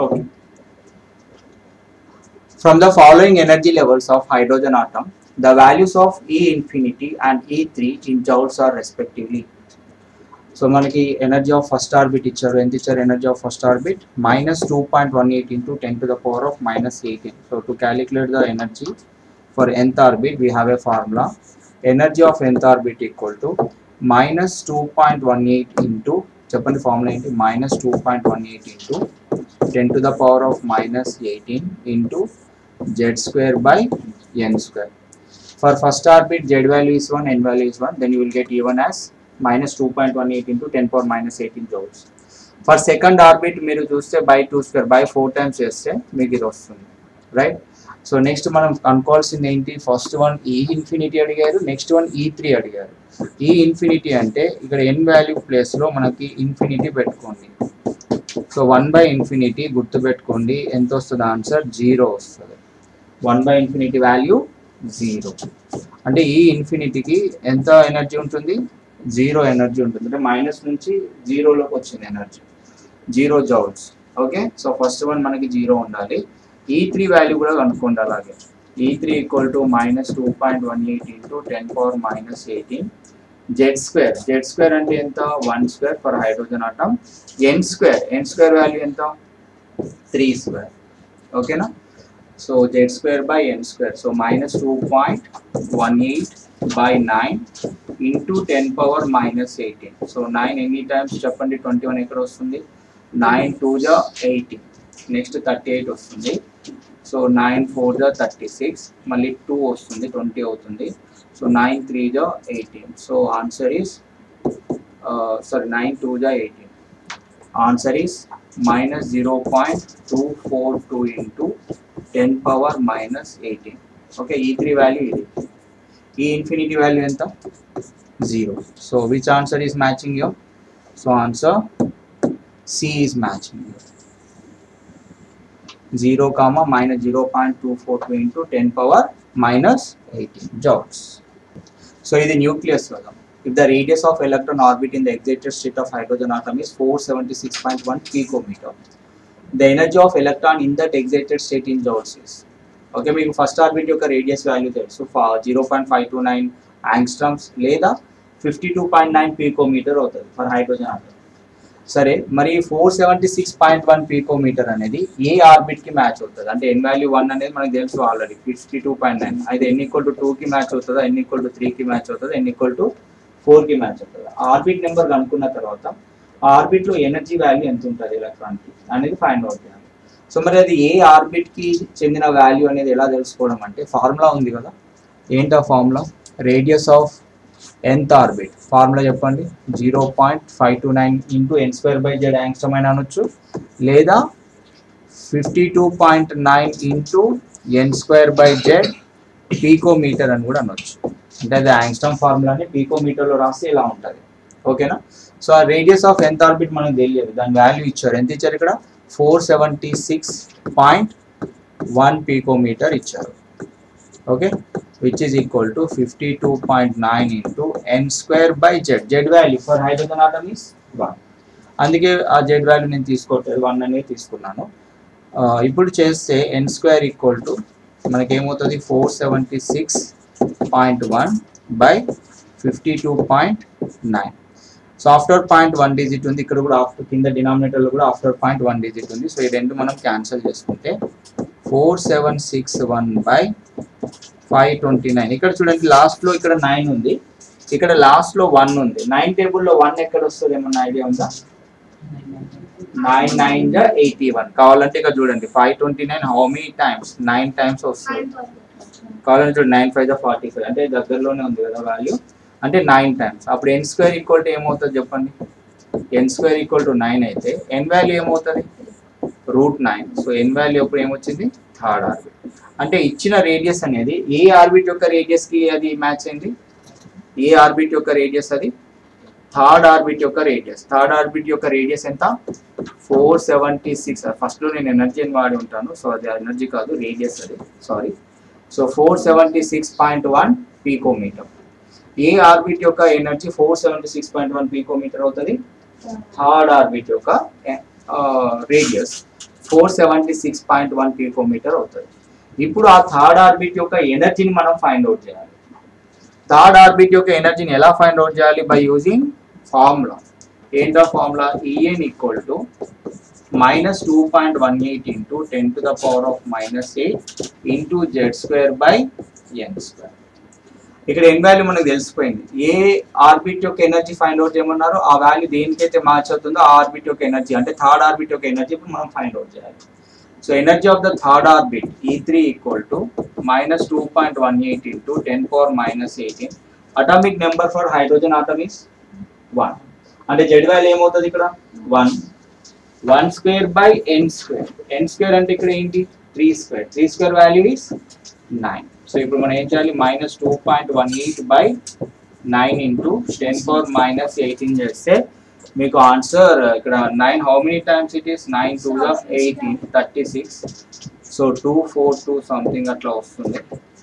Okay. From the following energy levels of hydrogen atom, the values of E infinity and E3 in joules are respectively. So మనకి energy of first orbit ఇచ్చారు ఎంత ఇచ్చారు energy of first orbit minus two point one eight into ten to the power of minus eighteen so to calculate the energy for ఎంత orbit we have a formula energy of ఎంత orbit equal to minus two point one eight into చెప్పండి formula ఏంటి minus two point one eight into ten to the power of minus eighteen into Z square by N square for first orbit z value is 1 n value is 1 then you will get even as minus 2.18 into 10 power minus 18 joules for second orbit మీరు చూస్తే by two square by four times చేస్తే మీకు ఇది వస్తుంది right so next మనం అనుకోవాల్సింది ఏంటి first one E infinity అడిగారు నెక్స్ట్ వన్ ఈ త్రీ అడిగారు ఈ ఇన్ఫినిటీ అంటే ఇక్కడ ఎన్ వాల్యూ ప్లేస్లో మనకి ఇన్ఫినిటీ పెట్టుకోండి సో వన్ బై ఇన్ఫినిటీ గుర్తుపెట్టుకోండి ఎంత వస్తుంది ఆన్సర్ జీరో వస్తుంది one by infinity value zero అంటే ఈ ఇన్ఫినిటీకి ఎంత ఎనర్జీ ఉంటుంది జీరో ఎనర్జీ ఉంటుంది అంటే మైనస్ నుంచి జీరోలోకి వచ్చింది energy zero joules okay so first one మనకి జీరో ఉండాలి ఈ త్రీ వాల్యూ కూడా కనుక్కోండి అలాగే E three equal to minus two point one eight into ten power minus eighteen Z square Z square అంటే ఎంత one square for hydrogen atom N square N square value ఎంత three square ఓకేనా so Z square by N square so minus two point one eight by nine into ten power minus eighteen so nine any times చెప్పండి twenty one ఎక్కడ వస్తుంది nine two జా eighteen next thirty eight వస్తుంది so nine four జా thirty six మళ్ళీ two వస్తుంది twenty అవుతుంది so nine three జా eighteen so answer is sorry nine two జా eighteen answer is minus zero point two four two into ten power minus eighteen okay E three value ఇది E infinity value ఎంత zero so which answer is matching U so answer C is matching U zero comma minus zero point two four two into ten power minus eighteen joules so ఇది nucleus కదా if the radius of electron orbit in the excited state of hydrogen atom is 476.1 picometer the energy of electron in that excited state in joules is okay మీకు first orbit యొక్క radius value తెలుసు zero point five two nine angstroms లేదా fifty two point nine picometer అవుతుంది for hydrogen atom సరే మరి four seventy six point one picometer అనేది ఏ orbit కి మ్యాచ్ అవుతుంది అంటే ఎన్ వాల్యూ వన్ అనేది మనకు తెలుసు already fifty two point nine అయితే ఎన్ ఈక్వల్ టు టూ కి మ్యాచ్ అవుతుందా ఎన్ ఈక్వల్ టు త్రీ కి మ్యాచ్ అవుతుంది ఎన్ ఈక్వల్ టు ఫోర్ కి మ్యాచ్ అవుతుంది ఆర్బిట్ నెంబర్ కనుక్కున్న తర్వాత ఆ ఆర్బిట్ లో ఎనర్జీ వాల్యూ ఎంత ఉంటుంది ఎలక్ట్రాన్ కి అనేది ఫైండ్ అవుట్ చేయాలి సో మరి అది ఏ ఆర్బిట్ కి చెందిన వాల్యూ అనేది ఎలా తెలుసుకోవడం అంటే ఫార్ములా ఉంది కదా ఏంటి ఆ ఫార్ములా రేడియస్ ఆఫ్ ఎంత ఆర్బిట్ ఫార్ములా చెప్పండి zero point five two nine into N square by Z angstrom అయినా అనొచ్చు లేదా fifty two point nine into N square by Z picometer అని కూడా అనొచ్చు అంటే అది యాంగ్స్టమ్ ఫార్ములాని పీకోమీటర్లో రాస్తే ఇలా ఉంటుంది ఓకేనా సో ఆ రేడియస్ ఆఫ్ ఎంత ఆర్బిట్ మనకు తెలియదు దాని వాల్యూ ఇచ్చారు ఎంత ఇచ్చారు ఇక్కడ four seventy six point one picometer ఇచ్చారు okay which is equal to fifty two point nine into N square by Z Z value for hydrogen atom is one అందుకే ఆ జెడ్ వాల్యూ నేను తీసుకోవట్లేదు వన్ అనేది తీసుకున్నాను ఆ, ఇప్పుడు చేస్తే ఎన్ స్క్వేర్ ఈక్వల్ టు మనకేమవుతుంది four seventy six point one by fifty two point nine so after point one digit ఉంది ఇక్కడ కూడా ఆఫ్టర్ కింద డినామినేటర్లో కూడా ఆఫ్టర్ పాయింట్ వన్ డిజిట్ ఉంది సో ఈ రెండు మనం క్యాన్సిల్ చేసుకుంటే four seven six one by five twenty nine ఇక్కడ చూడండి లాస్ట్లో ఇక్కడ నైన్ ఉంది ఇక్కడ లాస్ట్లో వన్ ఉంది నైన్ టేబుల్లో వన్ ఎక్కడ వస్తుంది ఏమన్నా ఐడియా ఉందా నైన్ నైన్ జా ఎయిటీ వన్ కావాలంటే ఇక్కడ చూడండి five twenty nine how many times nine times వస్తుంది కావాలంటే చూడండి నైన్ ఫైవ్ జా ఫార్టీ ఫైవ్ అంటే దగ్గరలోనే ఉంది కదా వాల్యూ అంటే నైన్ టైమ్స్ అప్పుడు ఎన్ స్క్వేర్ ఈక్వల్ టు ఏమవుతుంది చెప్పండి N square equal to nine అయితే ఎన్ వాల్యూ ఏమవుతుంది root nine so N value అప్పుడు ఏమొచ్చింది థర్డ్ ఆర్బిట్ అంటే ఇచ్చిన రేడియస్ అనేది ఏ ఆర్బిట్ యొక్క రేడియస్ కి అది మ్యాచ్ అయింది ఏ ఆర్బిట్ యొక్క రేడియస్ అది థర్డ్ ఆర్బిట్ యొక్క రేడియస్ థర్డ్ ఆర్బిట్ యొక్క రేడియస్ ఎంత ఫోర్ సెవెంటీ సిక్స్ ఫస్ట్లో నేను ఎనర్జీ అని వాడి ఉంటాను సో అది ఎనర్జీ కాదు రేడియస్ అది sorry so four seventy six point one picometer ఏ ఆర్బిట్ యొక్క energy four seventy six point one picometer అవుతుంది థర్డ్ ఆర్బిట్ యొక్క radius four seventy six point one picometer అవుతుంది ఇప్పుడు ఆ థర్డ్ ఆర్బిట్ యొక్క ఎనర్జీని మనం ఫైండ్ అవుట్ చేయాలి థర్డ్ ఆర్బిట్ యొక్క ఎనర్జీని ఎలా ఫైండ్ అవుట్ చేయాలి బై యూజింగ్ ఫార్ములా ఏంటో formula E N equal to minus two point one eight into ten to the power of minus eight into Z square by N square ఇక్కడ N value మనకు తెలిసిపోయింది ఏ orbit యొక్క energy find out చేయమన్నారో ఆ value దేనికైతే match అవుతుందో ఆ orbit యొక్క ఎనర్జీ అంటే థర్డ్ ఆర్బిట్ యొక్క ఎనర్జీ ఇప్పుడు మనం ఫైండ్ అవుట్ చేయాలి so energy of the third orbit E three equal to minus two point one eight into ten power minus eighteen atomic number for hydrogen atom is one అంటే Z value ఏమవుతుంది ఇక్కడ one one square by N square N square అంటే ఇక్కడ ఏంటి three square three square value is nine so ఇప్పుడు మనం ఏం చేయాలి minus two point one eight by nine into ten power minus eighteen చేస్తే మీకు ఆన్సర్ ఇక్కడ nine how many times it is nine two eighteen thirty six so two four two something అట్లా వస్తుంది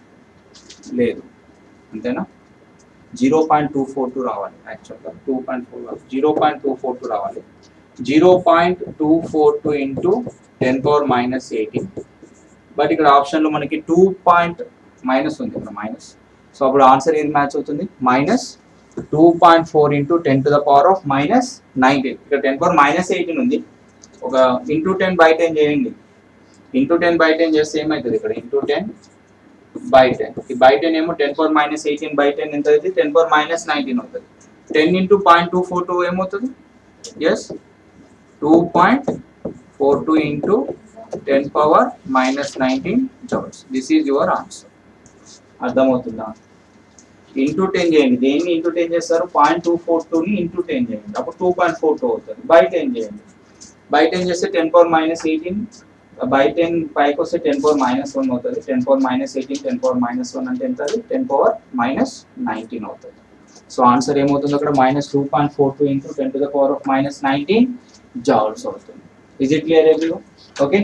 లేదు అంతేనా zero point two four two రావాలి యాక్చువల్గా two point four zero point two four two రావాలి zero point two four two into ten power minus eighteen but ఇక్కడ ఆప్షన్లో మనకి టూ పాయింట్ మైనస్ ఉంది ఇక్కడ మైనస్ సో అప్పుడు ఆన్సర్ ఏది మ్యాచ్ అవుతుంది minus two point four into ten to the power of minus nineteen ఇక్కడ టెన్ పవర్ మైనస్ ఎయిటీన్ ఉంది ఒక ఇంటూ టెన్ బై టెన్ చేయండి ఇంటూ టెన్ బై టెన్ చేస్తే ఏమవుతుంది ఇక్కడ ఇంటూ టెన్ బై టెన్ ఈ బై టెన్ ఏమో ten power minus eighteen by ten ఎంత అవుతుంది టెన్ పవర్ మైనస్ నైన్టీన్ అవుతుంది ten into point two four two ఏమవుతుంది yes two point four two into ten power minus nineteen joules this is your answer అర్థమవుతుందా into ten చేయండి దేన్ని into ten చేస్తారు point two four టూని into ten చేయండి అప్పుడు two point four two అవుతుంది by ten చేయండి బై టెన్ చేస్తే ten power minus eighteen by ten పైకి వస్తే టెన్ పవర్ మైనస్ వన్ అవుతుంది ten power minus eighteen ten power minus one అంటే ఎంత టెన్ పవర్ మైనస్ నైన్టీన్ అవుతుంది సో ఆన్సర్ ఏమవుతుంది అక్కడ minus two point four two into ten to the power of minus nineteen joules అవుతుంది is it clear every okay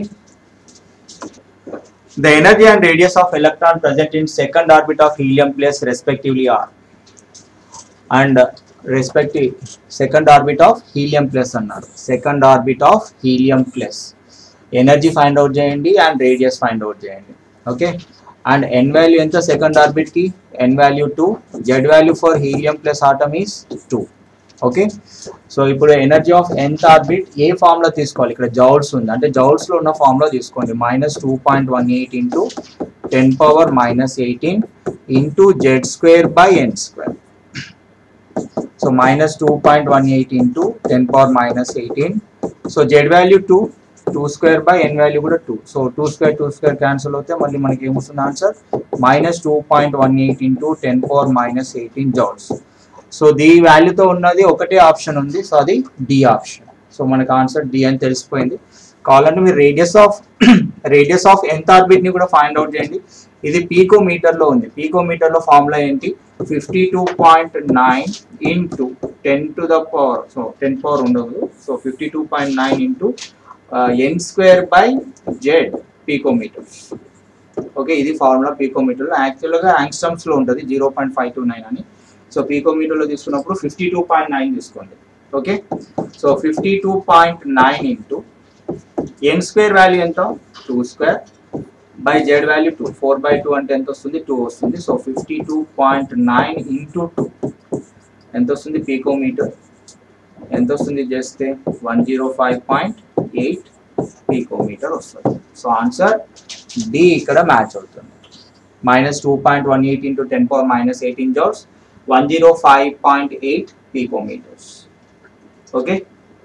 The energy and radius of electron present in second orbit of helium plus respectively are and uh, respective second orbit of helium plus అన్నారు second orbit of helium plus energy find out చేయండి and radius find out చేయండి okay and N value ఎంత second orbit కి N value two Z value for helium plus atom is two okay so ఇప్పుడు energy of ఎంత orbit ఏ form లో తీసుకోవాలి ఇక్కడ జౌల్స్ ఉంది అంటే జౌల్స్ లో ఉన్న ఫామ్ లో తీసుకోండి minus two point one eight into ten power minus eighteen into Z square by N square so minus two point one eight into ten power minus eighteen so Z value two two square by N value కూడా two so two square two square cancel అవుతే మళ్ళీ మనకి ఏమొస్తుంది answer minus two point one eight into ten power minus eighteen joules so the వాల్యూతో ఉన్నది ఒకటే option ఉంది so అది డి ఆప్షన్ సో మనకు ఆన్సర్ డి అని తెలిసిపోయింది కావాలంటే మీరు రేడియస్ ఆఫ్ రేడియస్ ఆఫ్ ఎంత ఆర్బిట్ ని కూడా ఫైండ్ అవుట్ చేయండి ఇది పీకో మీటర్ లో ఉంది పీకో మీటర్ లో ఫార్ములా ఏంటి fifty two point nine into ten to the power so ten power ఉండదు so fifty two point nine into N square by Z picometre okay ఇది ఫార్ములా పీకోమీటర్ యాక్చువల్గా angstroms లో ఉంటుంది zero point five two nine అని so picometre లో తీసుకున్నప్పుడు fifty two point nine తీసుకోండి okay so fifty two point nine into N square value ఎంత two square by Z value two four by two అంటే ఎంత వస్తుంది టూ వస్తుంది so fifty two point nine into two ఎంత వస్తుంది picometre ఎంత వస్తుంది చేస్తే one zero five point eight picometre వస్తుంది సో ఆన్సర్ డి ఇక్కడ మ్యాచ్ అవుతుంది minus two point one eight into ten power minus eighteen joules one zero five point eight picometers. Okay.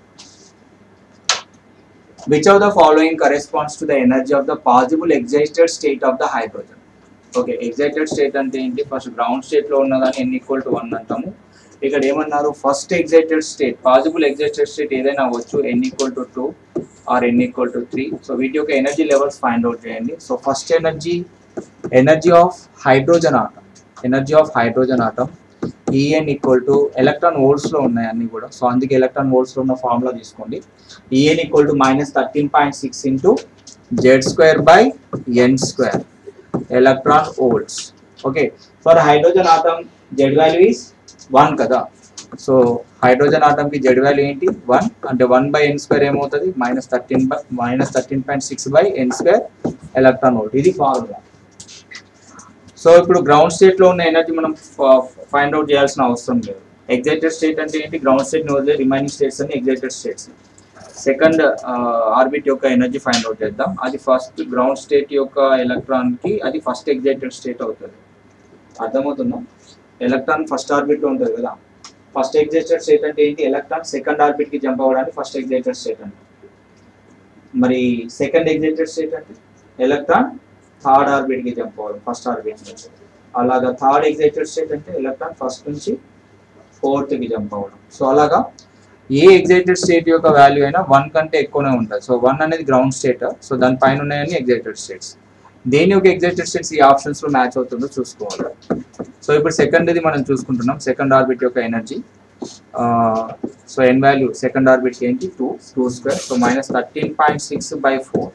Which of the following corresponds to the energy of the possible excited state of the hydrogen? Okay excited state అంటే ఏంటి first ground state లో ఉన్నదాన్ని ఎన్ equal to one అంటాము ఇక్కడ ఏమన్నారు first excited state possible excited state ఏదైనా అవ్వచ్చు N equal to two or N equal to three so వీటి యొక్క ఎనర్జీ లెవెల్స్ ఫైండ్ అవుట్ చేయండి so first energy energy of hydrogen atom energy of hydrogen atom E N equal to electron volts లో ఉన్నాయి అన్ని కూడా so అందుకే electron volts లో ఉన్న ఫార్ములా తీసుకోండి E N equal to minus thirteen point six into Z square by N square electron volts okay for hydrogen atom Z value is one కదా so hydrogen ఆటంకి జెడ్ వాల్యూ ఏంటి one అంటే one by N square ఏమవుతుంది minus thirteen by minus thirteen point six by N square electron volt ఇది formula so ఇప్పుడు ground state లో ఉన్న energy మనం ఫైండ్ అవుట్ చేయాల్సిన అవసరం లేదు ఎగ్జైటెడ్ స్టేట్ అంటే ఏంటి గ్రౌండ్ స్టేట్ ని వదిలే రిమైనింగ్ స్టేట్స్ అని ఎగ్జైటెడ్ స్టేట్స్ సెకండ్ ఆర్బిట్ యొక్క ఎనర్జీ ఫైండ్ అవుట్ చేద్దాం అది ఫస్ట్ గ్రౌండ్ స్టేట్ యొక్క ఎలక్ట్రాన్ కి అది ఫస్ట్ ఎగ్జైటెడ్ స్టేట్ అవుతుంది అర్థమవుతుందా ఎలక్ట్రాన్ ఫస్ట్ ఆర్బిట్ లో ఉంటుంది కదా ఫస్ట్ ఎగ్జైటెడ్ స్టేట్ అంటే ఏంటి ఎలక్ట్రాన్ సెకండ్ ఆర్బిట్ కి జంప్ అవ్వడానికి ఫస్ట్ ఎగ్జైటెడ్ స్టేట్ అంటే మరి సెకండ్ ఎగ్జైటెడ్ స్టేట్ అంటే ఎలక్ట్రాన్ థర్డ్ ఆర్బిట్ కి జంప్ అవ్వడం ఫస్ట్ ఆర్బిట్ నుంచి అలాగా థర్డ్ ఎగ్జైటెడ్ స్టేట్ అంటే ఎలక్ట్రాన్ ఫస్ట్ నుంచి ఫోర్త్ కి జంప్ అవ్వడం సో అలాగా ఏ ఎగ్జైటెడ్ స్టేట్ యొక్క వాల్యూ అయినా వన్ కంటే ఎక్కువనే ఉంటుంది సో వన్ అనేది గ్రౌండ్ స్టేట్ సో దాని పైన ఉన్నాయని ఎగ్జైటెడ్ స్టేట్స్ దేని యొక్క ఎగ్జైటెడ్ స్టేట్స్ ఈ ఆప్షన్స్ లో మ్యాచ్ అవుతుందో చూసుకోవాలి సో ఇప్పుడు సెకండ్ ఇది మనం చూసుకుంటున్నాం సెకండ్ ఆర్బిట్ యొక్క energy so N value second orbit ఏంటి two two square so minus thirteen point six by four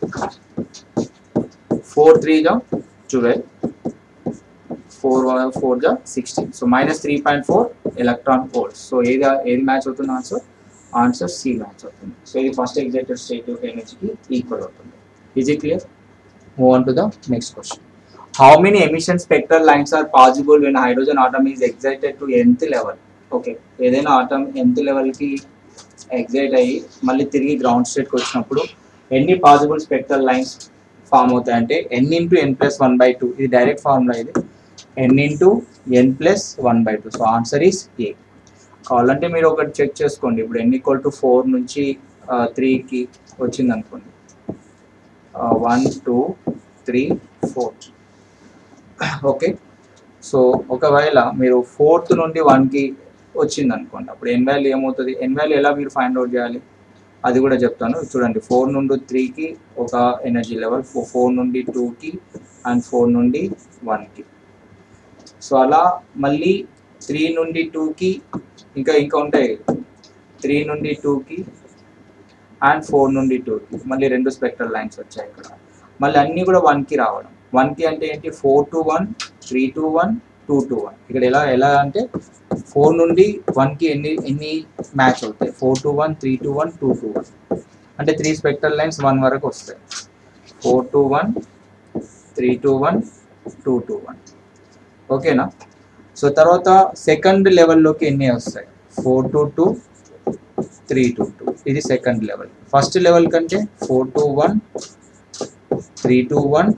four three జా ట్వెల్వ్ ఫోర్ ఫోర్ జా sixteen so minus three point four electron volts so ఏది ఏది match అవుతుంది answer answer C match అవుతుంది so ఇది first excited state యొక్క ఎనర్జీకి equal అవుతుంది is it clear move on to the next question how many emission spectral lines are possible when hydrogen atom is excited to nth level okay ఏదైనా atom nth లెవెల్కి excite అయ్యి మళ్ళీ తిరిగి ground స్టేట్కి వచ్చినప్పుడు ఎన్ని పాసిబుల్ స్పెక్ట్రల్ లైన్స్ ఫామ్ అవుతాయి అంటే N into N plus one by two ఇది డైరెక్ట్ ఫార్ములా ఇది N into N plus one by two so answer is A కావాలంటే మీరు ఒకటి చెక్ చేసుకోండి ఇప్పుడు ఎన్ ఈక్వల్ టు ఫోర్ నుంచి త్రీకి వచ్చింది అనుకోండి one two three four okay so ఒకవేళ మీరు ఫోర్త్ నుండి వన్కి వచ్చింది అనుకోండి అప్పుడు ఎన్ వాల్యూ ఏమవుతుంది ఎన్ వాల్యూ ఎలా మీరు ఫైండ్ అవుట్ చేయాలి అది కూడా చెప్తాను చూడండి ఫోర్ నుండి త్రీకి ఒక ఎనర్జీ లెవెల్ ఫోర్ నుండి టూకి అండ్ ఫోర్ నుండి వన్కి సో అలా మళ్ళీ త్రీ నుండి టూకి ఇంకా ఇంకా ఉంటాయి త్రీ నుండి టూకి అండ్ ఫోర్ నుండి టూకి మళ్ళీ రెండు స్పెక్ట్రల్ లైన్స్ వచ్చాయి ఇక్కడ మళ్ళీ అన్నీ కూడా వన్కి రావడం వన్కి అంటే ఏంటి four to one three to one two to one ఇక్కడ ఎలా ఎలా అంటే ఫోర్ నుండి వన్కి ఎన్ని ఎన్ని మ్యాచ్ అవుతాయి four to one three to one two to one అంటే త్రీ స్పెక్ట్రల్ లైన్స్ వన్ వరకు వస్తాయి four to one three to one two to one ఓకేనా సో తర్వాత సెకండ్ లెవెల్లోకి ఎన్ని వస్తాయి four to two three to two ఇది సెకండ్ లెవెల్ ఫస్ట్ లెవెల్ కంటే four to one three to one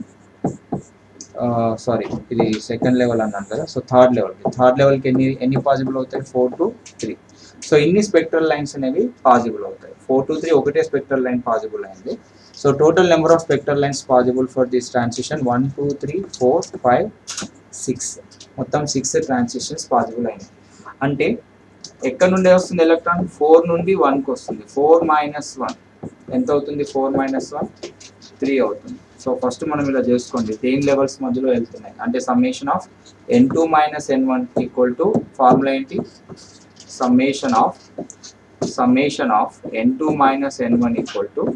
sorry ఇది సెకండ్ లెవెల్ అన్నాను కదా సో థర్డ్ లెవెల్కి థర్డ్ లెవెల్కి ఎన్ని ఎన్ని పాసిబుల్ అవుతాయి ఫోర్ టు త్రీ సో ఇన్ని స్పెక్ట్రల్ లైన్స్ అనేవి పాసిబుల్ అవుతాయి ఫోర్ టు త్రీ ఒకటే స్పెక్ట్రల్ లైన్ పాసిబుల్ అయింది so total number of spectral lines possible for this transition one two three four five six మొత్తం సిక్స్ ట్రాన్సిషన్స్ పాసిబుల్ అయినాయి అంటే ఎక్కడ నుండి వస్తుంది ఎలక్ట్రాన్ ఫోర్ నుండి వన్కి వస్తుంది ఫోర్ మైనస్ వన్ ఎంత అవుతుంది ఫోర్ మైనస్ వన్ త్రీ అవుతుంది సో ఫస్ట్ మనం ఇలా చేసుకోండి దేని లెవెల్స్ మధ్యలో వెళ్తున్నాయి అంటే summation of N two minus N one equal to formula ఏంటి summation of summation of N two minus N one equal to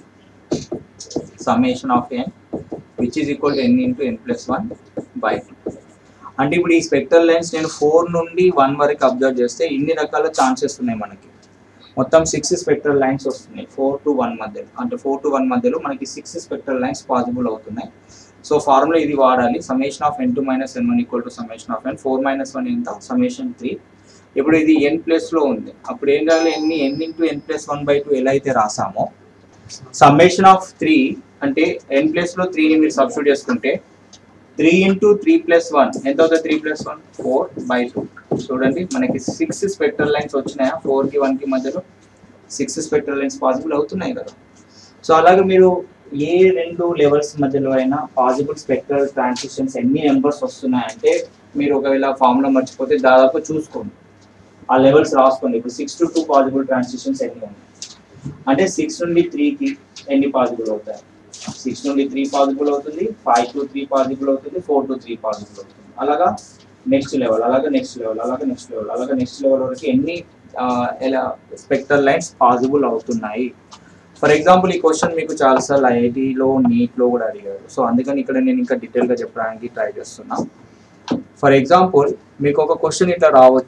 summation of N which is equal to N into N plus one by two అంటే ఇప్పుడు ఈ spectral lines నేను four నుండి one వరకు observe చేస్తే ఇన్ని రకాల ఛాన్సెస్ ఉన్నాయి మనకి మొత్తం సిక్స్ స్పెక్ట్రల్ లైన్స్ వస్తున్నాయి ఫోర్ టు వన్ మధ్యలో అంటే ఫోర్ టు వన్ మధ్యలో మనకి సిక్స్ స్పెక్ట్రల్ లైన్స్ పాసిబుల్ అవుతున్నాయి సో ఫార్ములా ఇది వాడాలి summation of N two minus N one equal to summation of N four minus one ఎంత సమ్మేషన్ త్రీ ఇప్పుడు ఇది ఎన్ ప్లస్లో ఉంది అప్పుడు ఏం రాయాలి ఎన్ని N into N plus one by two ఎలా అయితే రాసామో సమ్మేషన్ ఆఫ్ త్రీ అంటే ఎన్ ప్లస్లో త్రీని మీరు సబ్స్టిట్యూట్ చేసుకుంటే three into three plus one ఎంత అవుతుంది three plus one four by two చూడండి మనకి సిక్స్ స్పెక్ట్రల్ లైన్స్ వచ్చినాయా ఫోర్కి వన్కి మధ్యలో సిక్స్ స్పెక్ట్రల్ లైన్స్ పాసిబుల్ అవుతున్నాయి కదా సో అలాగే మీరు ఏ రెండు లెవెల్స్ మధ్యలో అయినా పాసిబుల్ స్పెక్ట్రల్ ట్రాన్సిషన్స్ ఎన్ని నెంబర్స్ వస్తున్నాయంటే మీరు ఒకవేళ ఫార్ములా మర్చిపోతే దాదాపు చూసుకోండి ఆ లెవెల్స్ రాసుకోండి ఇప్పుడు six to two possible transitions ఎన్ని ఉన్నాయి అంటే సిక్స్ నుండి త్రీకి ఎన్ని పాసిబుల్ అవుతాయి సిక్స్ నుండి త్రీ పాసిబుల్ అవుతుంది ఫైవ్ టు త్రీ పాసిబుల్ అవుతుంది ఫోర్ టు త్రీ పాసిబుల్ అవుతుంది అలాగా నెక్స్ట్ లెవెల్ అలాగే నెక్స్ట్ లెవెల్ అలాగే నెక్స్ట్ లెవెల్ అలాగే నెక్స్ట్ లెవెల్ వరకు ఎన్ని ఆ, ఎలా స్పెక్ట్రల్ లైన్స్ పాసిబుల్ అవుతున్నాయి ఫర్ ఎగ్జాంపుల్ ఈ క్వశ్చన్ మీకు చాలాసార్లు ఐఐటిలో నీట్లో కూడా అడిగారు సో అందుకని ఇక్కడ నేను ఇంకా డీటెయిల్గా చెప్పడానికి ట్రై చేస్తున్నా ఫర్ ఎగ్జాంపుల్ మీకు ఒక క్వశ్చన్ ఇట్లా రావచ్చు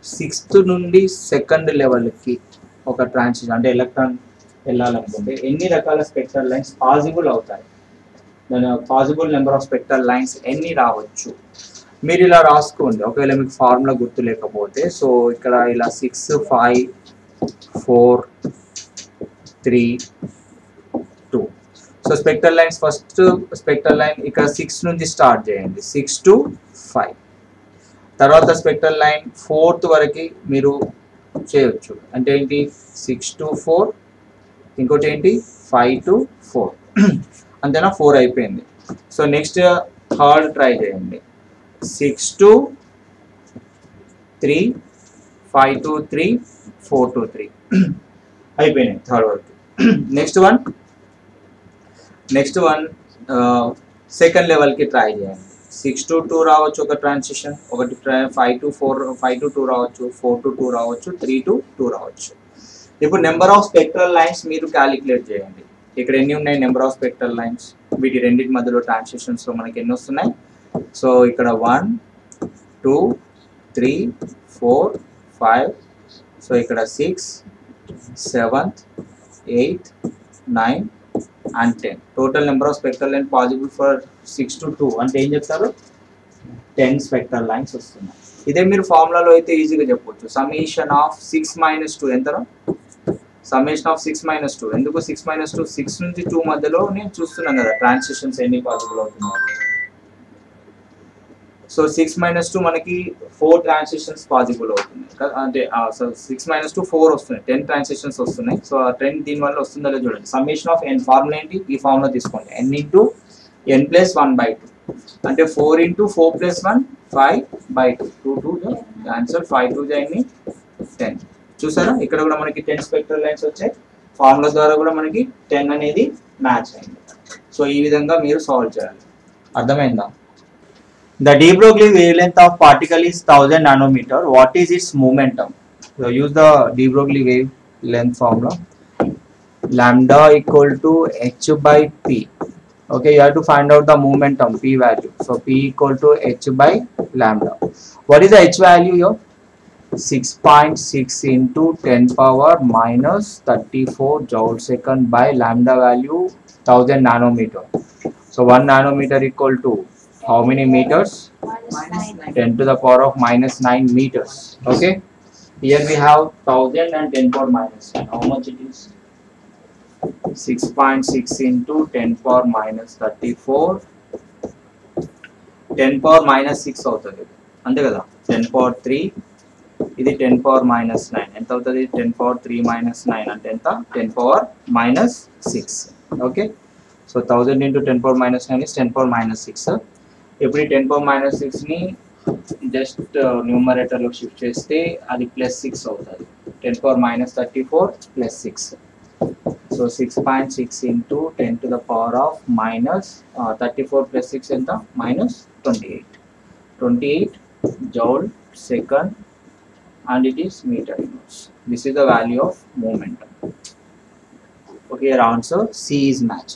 సిక్స్త్ నుండి సెకండ్ లెవెల్కి ఒక ట్రాన్సిషన్ అంటే ఎలక్ట్రాన్ వెళ్ళాలనుకుంటే ఎన్ని రకాల స్పెక్ట్రల్ లైన్స్ పాసిబుల్ అవుతాయి దాని possible number of spectral lines ఎన్ని రావచ్చు మీరు ఇలా రాసుకోండి ఒకవేళ మీకు ఫార్ములా గుర్తు లేకపోతే సో ఇక్కడ ఇలా six five four three two so spectral lines first spectral line ఇక్కడ సిక్స్ నుంచి స్టార్ట్ చేయండి సిక్స్ టు ఫైవ్ తర్వాత స్పెక్ట్రల్ లైన్ ఫోర్త్ వరకు మీరు చేయొచ్చు అంటే ఏంటి సిక్స్ టు ఫోర్ ఇంకోటి ఏంటి ఫైవ్ టు ఫోర్ అంతేనా ఫోర్ అయిపోయింది సో నెక్స్ట్ థర్డ్ ట్రై చేయండి six to three five to three four to three అయిపోయినాయి థర్డ్ వరకు next one next one second లెవెల్కి ట్రై చేయండి సిక్స్ టు టూ రావచ్చు ఒక ట్రాన్సిషన్ ఒకటి five to four five to two రావచ్చు ఫోర్ టు టూ రావచ్చు త్రీ టు టూ రావచ్చు ఇప్పుడు నెంబర్ ఆఫ్ స్పెక్ట్రల్ లైన్స్ మీరు క్యాలిక్యులేట్ చేయండి ఇక్కడ ఎన్ని ఉన్నాయి నెంబర్ ఆఫ్ స్పెక్ట్రల్ లైన్స్ వీటి రెండింటి మధ్యలో ట్రాన్సిషన్స్లో మనకి ఎన్ని వస్తున్నాయి సో ఇక్కడ one two three four five so ఇక్కడ six seventh eighth nine and ten total number of spectral line possible for six to two అంటే ఏం చెప్తారు టెన్ స్పెక్ట్రల్ లైన్స్ వస్తున్నాయి ఇదే మీరు ఫార్ములాలో అయితే ఈజీగా చెప్పొచ్చు summation of six minus two ఎంత summation of six minus two ఎందుకు సిక్స్ మైనస్ టూ సిక్స్ నుంచి టూ మధ్యలో నేను చూస్తున్నాను కదా ట్రాన్సిషన్స్ ఎన్ని పాసిబుల్ అవుతున్నాయి సో సిక్స్ మైనస్ టూ మనకి ఫోర్ ట్రాన్సిషన్స్ పాసిబుల్ అవుతున్నాయి కా- అంటే సిక్స్ మైనస్ టూ ఫోర్ వస్తున్నాయి టెన్ ట్రాన్సిషన్స్ వస్తున్నాయి సో ఆ టెన్ దీని వల్ల వస్తుందో లేదో చూడండి సమ్మేషన్ ఆఫ్ ఎన్ ఫార్ములా ఏంటి ఈ ఫార్ములా తీసుకోండి n into N plus one by two అంటే four into four plus one five by two two two answer five two ఎన్ని టెన్ చూసారా ఇక్కడ కూడా మనకి టెన్ స్పెక్ట్రల్ లైన్స్ వచ్చాయి ఫార్ములా ద్వారా కూడా మనకి టెన్ అనేది మ్యాచ్ అయింది సో ఈ విధంగా మీరు సాల్వ్ చేయాలి అర్థమైందా The de Broglie wavelength of particle is 1000 nanometer. What is its momentum? So use the de Broglie wavelength formula. Lambda equal to h by p. Okay, you have to find out the momentum p value. So p equal to h by lambda. What is the h value here? 6.6 into 10 power minus 34 joule second by lambda value 1000 nanometer. So 1 nanometer equal to how many meters? Minus nine. 10 to the power of minus 9 meters. Okay. Here we have 1000 and 10 power minus 9. How much it is? 6.6 into 10 power minus 34. 10 power minus 6 అవుతుంది అంతే కదా 10 power 3 ఇది 10 power minus nine ఎంత అవుతుంది 10 power 3 minus nine అంటే ఎంత 10 power minus six okay so thousand into ten power minus nine is ten power minus six ఇప్పుడు ఈ టెన్ పవర్ మైనస్ సిక్స్ని జస్ట్ న్యూమరేటర్లో షిఫ్ట్ చేస్తే అది ప్లస్ సిక్స్ అవుతుంది ten power minus thirty four plus six so six point six into ten to the power of minus thirty four plus six ఎంత minus twenty eight twenty eight joule second and it is meter units. This is the value of momentum. Okay, your answer C is match.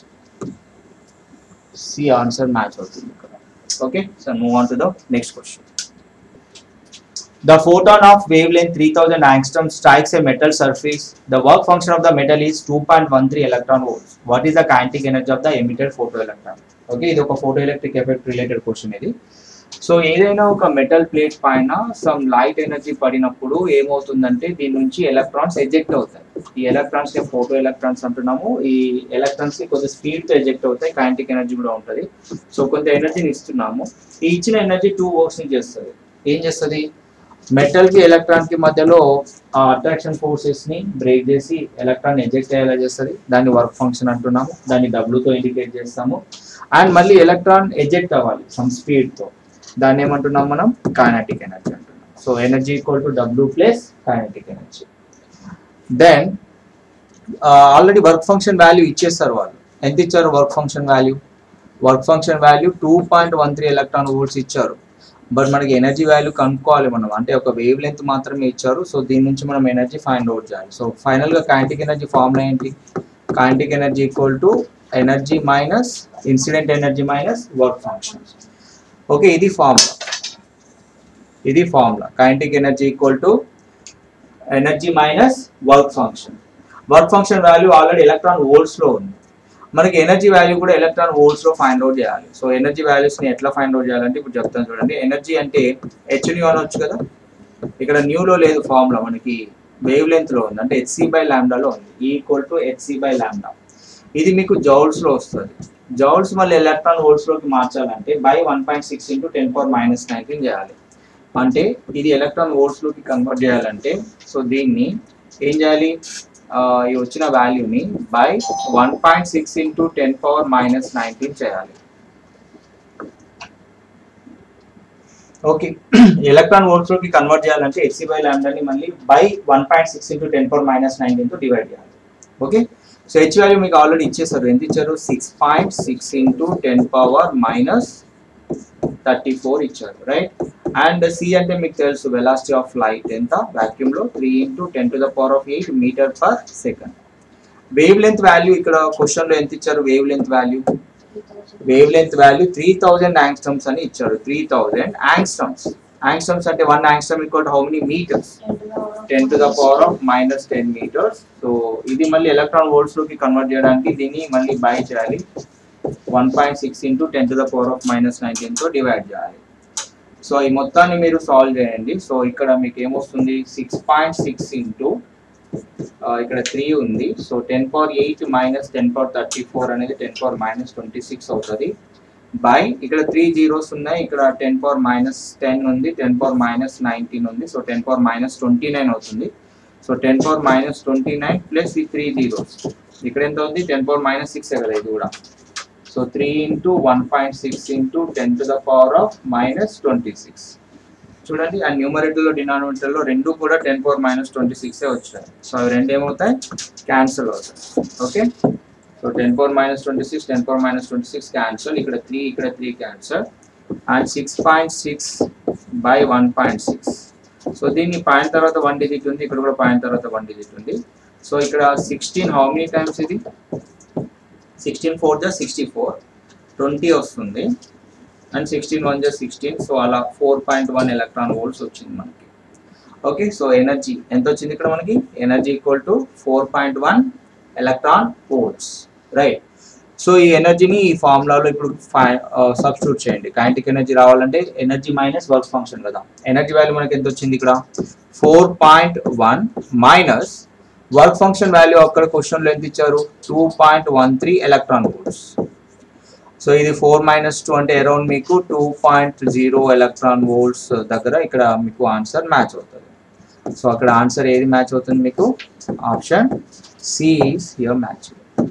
C answer match అవుతుంది ఇక్కడ. Okay, so move on to the next question. The photon of wavelength 3000 angstrom strikes a metal surface. The work function of the metal is 2.13 electron volts. What is the kinetic energy of the emitted photoelectron? Okay, ఇది ఒక photoelectric effect related question ఇది. So ఏదైనా ఒక metal plate పైన some light energy పడినప్పుడు ఏమవుతుందంటే దీని నుంచి ఎలక్ట్రాన్స్ ఎజెక్ట్ అవుతాయి ఈ ఎలక్ట్రాన్స్ ని ఫోటో ఎలక్ట్రాన్స్ అంటున్నాము ఈ ఎలక్ట్రాన్స్ కి కొంచెం స్పీడ్ తో ఎజెక్ట్ అవుతాయి కైనటిక్ ఎనర్జీ కూడా ఉంటుంది సో కొంత ఎనర్జీని ఇస్తున్నాము ఈ ఇచ్చిన ఎనర్జీ టూ వర్క్స్ ని చేస్తుంది ఏం చేస్తుంది మెటల్ కి ఎలక్ట్రాన్ కి మధ్యలో ఆ అట్రాక్షన్ ఫోర్సెస్ ని బ్రేక్ చేసి ఎలక్ట్రాన్ ఎజెక్ట్ అయ్యేలా చేస్తుంది దాన్ని వర్క్ ఫంక్షన్ అంటున్నాము దాన్ని W తో ఇండికేట్ చేస్తాము అండ్ మళ్ళీ ఎలక్ట్రాన్ ఎజెక్ట్ అవ్వాలి సమ్ స్పీడ్ తో దాన్ని ఏమంటున్నాం మనం కైనటిక్ ఎనర్జీ అంటున్నాం సో ఎనర్జీ ఈక్వల్ టు డబ్ల్యూ plus kinetic energy then already work function value ఇచ్చేస్తారు వాళ్ళు ఎంత ఇచ్చారు work function value work function value two point one three electron volts ఇచ్చారు బట్ మనకి ఎనర్జీ వాల్యూ కనుక్కోవాలి మనం అంటే ఒక వేవ్ లెంత్ మాత్రమే ఇచ్చారు సో దీని నుంచి మనం ఎనర్జీ ఫైండ్ అవుట్ చేయాలి సో ఫైనల్గా కైనటిక్ ఎనర్జీ ఫార్ములా ఏంటి kinetic energy equal to energy minus incident energy minus work function okay ఇది ఫార్ములా ఇది formula kinetic energy equal to energy minus work function work function value already electron volts లో ఉంది మనకి energy value కూడా electron volts లో find out చేయాలి so energy values ని ఎట్లా ఫైండ్ అవుట్ చేయాలంటే ఇప్పుడు చెప్తాను చూడండి ఎనర్జీ అంటే హెచ్ న్యూ అనొచ్చు కదా ఇక్కడ న్యూలో లేదు ఫార్ములా మనకి వేవ్ లెంత్ లో ఉంది అంటే హెచ్సి బై ల్యాండాలో ఉంది ఈక్వల్ టు హెచ్సి బై ల్యాండా ఇది మీకు జౌల్స్ లో వస్తుంది జౌల్స్ మళ్ళీ ఎలక్ట్రాన్ వోల్ట్స్ లోకి మార్చాలంటే by one point six into ten power minus nineteen చేయాలి అంటే ఇది ఎలక్ట్రాన్ వోల్ట్స్ లోకి కన్వర్ట్ చేయాలంటే సో దీన్ని ఏం చేయాలి ఆ, ఈ వచ్చిన వాల్యూని by one point six into ten power minus nineteen చేయాలి ఓకే ఎలక్ట్రాన్ వోల్ట్స్ లోకి కన్వర్ట్ చేయాలంటే హెచ్సి బై ల్యాండాని మళ్ళీ by one point six into ten power minus nineteen తో డివైడ్ చేయాలి ఓకే సో హెచ్ వాల్యూ మీకు ఆల్రెడీ ఇచ్చేసారు ఎంత ఇచ్చారు six point six into ten power minus thirty four ఇచ్చారు రైట్ అండ్ సి అంటే మీకు తెలుసు వెలాసిటీ ఆఫ్ లైట్ ఎంత వాక్యూమ్ లో three into ten to the power of eight metre per second wavelength value ఇక్కడ క్వశ్చన్ లో ఎంత ఇచ్చారు wavelength value wavelength value three thousand angstroms అని ఇచ్చారు త్రీ థౌజండ్ యాంగ్స్టమ్స్ యాంగ్స్టమ్స్ అంటే one angstrom equal how many metres ten to the power of minus ten metres so ఇది మళ్ళీ electron volts లోకి convert చేయడానికి దీన్ని మళ్ళీ by చేయాలి one point six into ten to the power of minus nineteen తో divide చేయాలి so ఈ మొత్తాన్ని మీరు సాల్వ్ చేయండి సో ఇక్కడ మీకు ఏమొస్తుంది సిక్స్ పాయింట్ సిక్స్ ఇంటూ ఇక్కడ త్రీ ఉంది so ten power eight minus ten power thirty four అనేది ten power minus twenty six అవుతుంది బై ఇక్కడ త్రీ జీరోస్ ఉన్నాయి ఇక్కడ టెన్ పవర్ మైనస్ టెన్ ఉంది టెన్ పవర్ మైనస్ నైన్టీన్ ఉంది so ten power minus twenty nine అవుతుంది so ten power minus twenty nine plus ఈ three zeros ఇక్కడ ఎంత ఉంది టెన్ పవర్ మైనస్ సిక్స్ కదా ఇది కూడా so three into one point six into ten to the power of minus twenty six చూడండి ఆ న్యూమరేటర్లో డినామినేటర్లో రెండు కూడా టెన్ పవర్ మైనస్ ట్వంటీ సిక్సే వచ్చాయి సో అవి రెండు ఏమవుతాయి క్యాన్సిల్ అవుతాయి okay so ten power minus twenty six ten power minus twenty six cancel ఇక్కడ త్రీ ఇక్కడ three cancel and six point six by one point six so దీన్ని point తర్వాత వన్ డిజిట్ ఉంది ఇక్కడ కూడా పాయింట్ తర్వాత వన్ డిజిట్ ఉంది so ఇక్కడ సిక్స్టీన్ హౌ మెనీ టైమ్స్ ఇది సిక్స్టీన్ ఫోర్ జా సిక్స్టీ ఫోర్ ట్వంటీ వస్తుంది అండ్ సిక్స్టీన్ వన్ జా సిక్స్టీన్ సో అలా four point one electron volts వచ్చింది మనకి ఓకే సో ఎనర్జీ ఎంత వచ్చింది ఇక్కడ మనకి energy equal to four point one electron volts right so ఈ ఎనర్జీని ఈ ఫార్ములాలో ఇప్పుడు సబ్స్టిట్యూట్ చేయండి కైనటిక్ ఎనర్జీ రావాలంటే ఎనర్జీ మైనస్ వర్క్ ఫంక్షన్ కదా ఎనర్జీ వాల్యూ మనకి ఎంత వచ్చింది ఇక్కడ four point one minus work function value అక్కడ క్వశ్చన్లో ఎంత ఇచ్చారు two point one three electron volts so ఇది ఫోర్ మైనస్ టూ అంటే అరౌండ్ మీకు two point zero electron volts దగ్గర ఇక్కడ మీకు ఆన్సర్ మ్యాచ్ అవుతుంది సో అక్కడ ఆన్సర్ ఏది మ్యాచ్ అవుతుంది మీకు option C is here match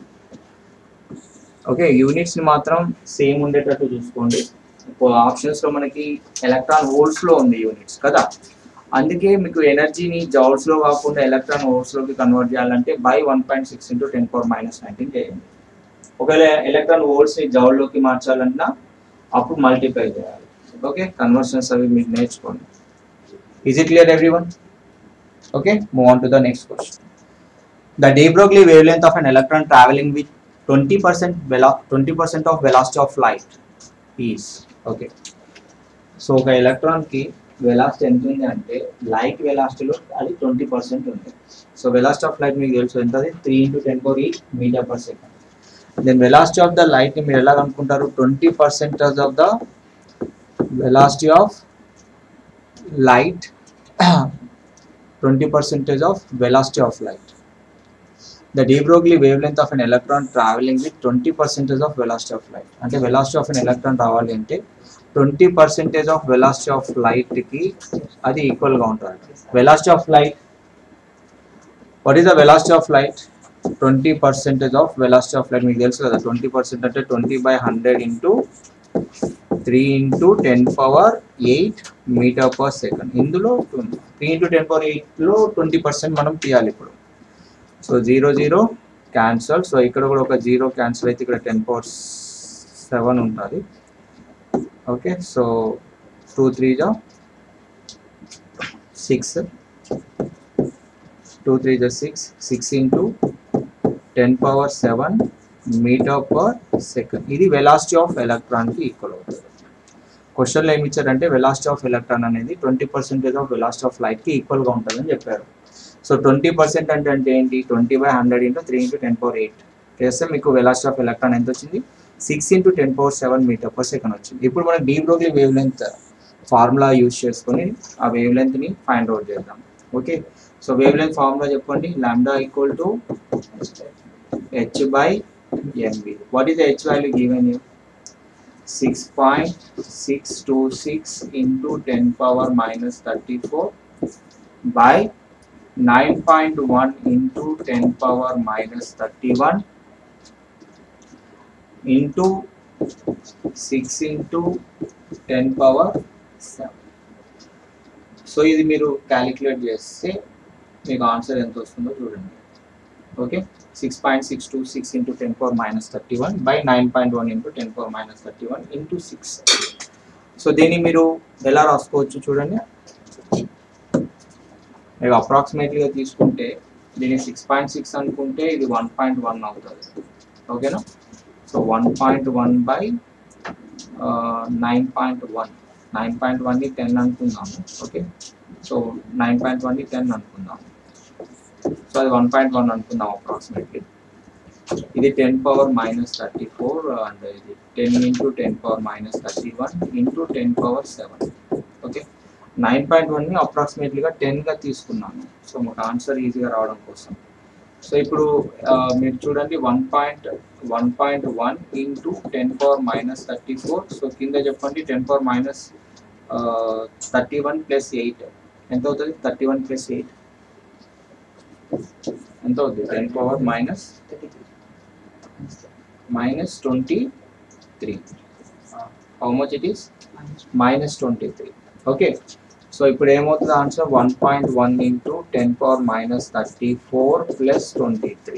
okay units ని మాత్రం సేమ్ ఉండేటట్టు చూసుకోండి ఆప్షన్స్ లో మనకి ఎలక్ట్రాన్ వోల్ట్స్ లో ఉంది యూనిట్స్ కదా అందుకే మీకు ఎనర్జీని జౌల్స్ లో కాకుండా ఎలక్ట్రాన్ వోల్ట్స్ లోకి కన్వర్ట్ చేయాలంటే by one point six into ten power minus nineteen చేయండి ఒకవేళ ఎలక్ట్రాన్ వోల్ట్స్ ని జౌల్ లోకి మార్చాలన్నా అప్పుడు మల్టిప్లై చేయాలి ఓకే కన్వర్షన్స్ అవి మీరు నేర్చుకోండి is it clear everyone okay move on to the next question the de Broglie wavelength of an electron traveling with 20% velo- 20% of velocity of light is okay so ఒక electron కి velocity ఎంత ఉంది అంటే light వెలాసిటీలో అది twenty percent ఉంది so velocity of light మీకు తెలుసు ఎంత అది three into ten power eight metre per second then velocity of the light ని మీరు ఎలా కనుక్కుంటారు twenty percentage of the velocity of light twenty percentage of velocity of light the de Broglie wavelength of an electron traveling with 20 percentage of velocity of light అంటే velocity of an electron రావాలి అంటే twenty percentage of velocity of light కి అది equal గా ఉంటుంది velocity of light what is the velocity of light twenty percentage of velocity of light మీకు తెలుసు కదా ట్వంటీ పర్సెంట్ అంటే twenty by hundred into three into ten power eight metre per second ఇందులో three into ten power ఎయిట్లో twenty percent మనం తీయాలి ఇప్పుడు so zero zero cancel so ఇక్కడ కూడా ఒక జీరో క్యాన్సల్ అయితే ఇక్కడ టెన్ పవర్ సెవెన్ ఉంటుంది ఓకే సో టూ త్రీ జా సిక్స్ టూ త్రీ జా six six into ten power seven metre per second ఇది వెలాసిటీ ఆఫ్ ఎలక్ట్రాన్కి ఈక్వల్ అవుతుంది క్వశ్చన్లో ఏమి ఇచ్చారంటే వెలాసిటీ ఆఫ్ ఎలక్ట్రాన్ అనేది twenty percentage of velocity of లైట్కి ఈక్వల్గా ఉంటుందని చెప్పారు సో ట్వంటీ పర్సెంట్ అంటే అంటే ఏంటి twenty by hundred into three into ten power eight చేస్తే మీకు వెలాసిటీ ఆఫ్ ఎలక్ట్రాన్ ఎంత వచ్చింది six into ten power seven metre per second వచ్చింది ఇప్పుడు మనం de Broglie wavelength formula use చేసుకొని ఆ వేవ్ లెంత్ని ఫైండ్ అవుట్ చేద్దాం okay so wavelength formula చెప్పండి lambda equal to h by mb what is the H value given you six point six two six into ten power minus thirty four by nine point one into ten power minus thirty one into six into ten power seven so ఇది మీరు calculate చేస్తే మీకు answer ఎంత వస్తుందో చూడండి okay six point six two six into ten power minus thirty one by nine point one into ten power minus thirty one into six so దీన్ని మీరు ఎలా రాసుకోవచ్చు చూడండి మీకు అప్రాక్సిమేట్లీగా తీసుకుంటే దీన్ని సిక్స్ పాయింట్ సిక్స్ అనుకుంటే ఇది వన్ పాయింట్ వన్ అవుతుంది ఓకేనా so one point one by nine point one nine point వన్ని టెన్ అనుకుందాము ఓకే సో నైన్ పాయింట్ వన్ని టెన్ అనుకుందాము సో అది వన్ పాయింట్ వన్ అనుకుందాం అప్రాక్సిమేట్లీ ఇది ten power minus thirty four and ఇది ten into ten power minus thirty one into ten power seven okay nine point వన్ని అప్రాక్సిమేట్లీగా టెన్గా తీసుకున్నాను సో మాకు ఆన్సర్ ఈజీగా రావడం కోసం సో ఇప్పుడు ఆ, మీరు చూడండి one point one point one into ten power minus thirty four so కింద చెప్పండి ten power minus thirty one plus eight ఎంత అవుతుంది థర్టీ వన్ ప్లస్ ఎయిట్ ఎంత అవుతుంది ten power minus minus twenty three how much it is minus twenty three okay so ఇప్పుడు ఏమవుతుంది answer one point one into ten power minus thirty four plus twenty three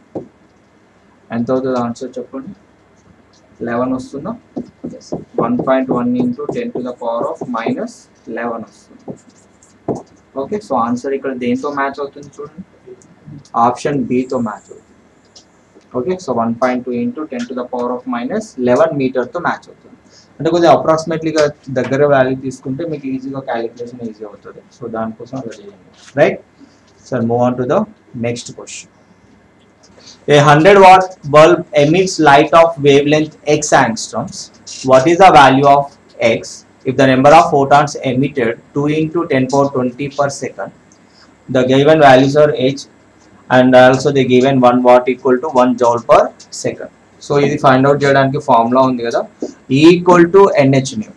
ఎంత అవుతుంది ఆన్సర్ చెప్పండి eleven వస్తుందా one point one into ten to the power of minus eleven వస్తుంది okay so answer ఇక్కడ దేంతో మ్యాచ్ అవుతుంది చూడండి ఆప్షన్ బితో మ్యాచ్ అవుతుంది okay so one point two into ten to the power of minus eleven మీటర్తో match అవుతుంది అంటే కొద్దిగా అప్రాక్సిమేట్లీగా దగ్గర వాల్యూ తీసుకుంటే మీకు ఈజీగా క్యాలిక్యులేషన్ ఈజీ అవుతుంది సో దానికోసం అలా చేయండి right sir move on to the next question A 100 watt bulb emits light of wavelength x angstroms. What is the value of x if the number of photons emitted 2 into 10 power 20 per second? The given values are h and also the given 1 watt equal to 1 joule per second. So ఇది find out చేయడానికి formula ఉంది కదా equal to N H nu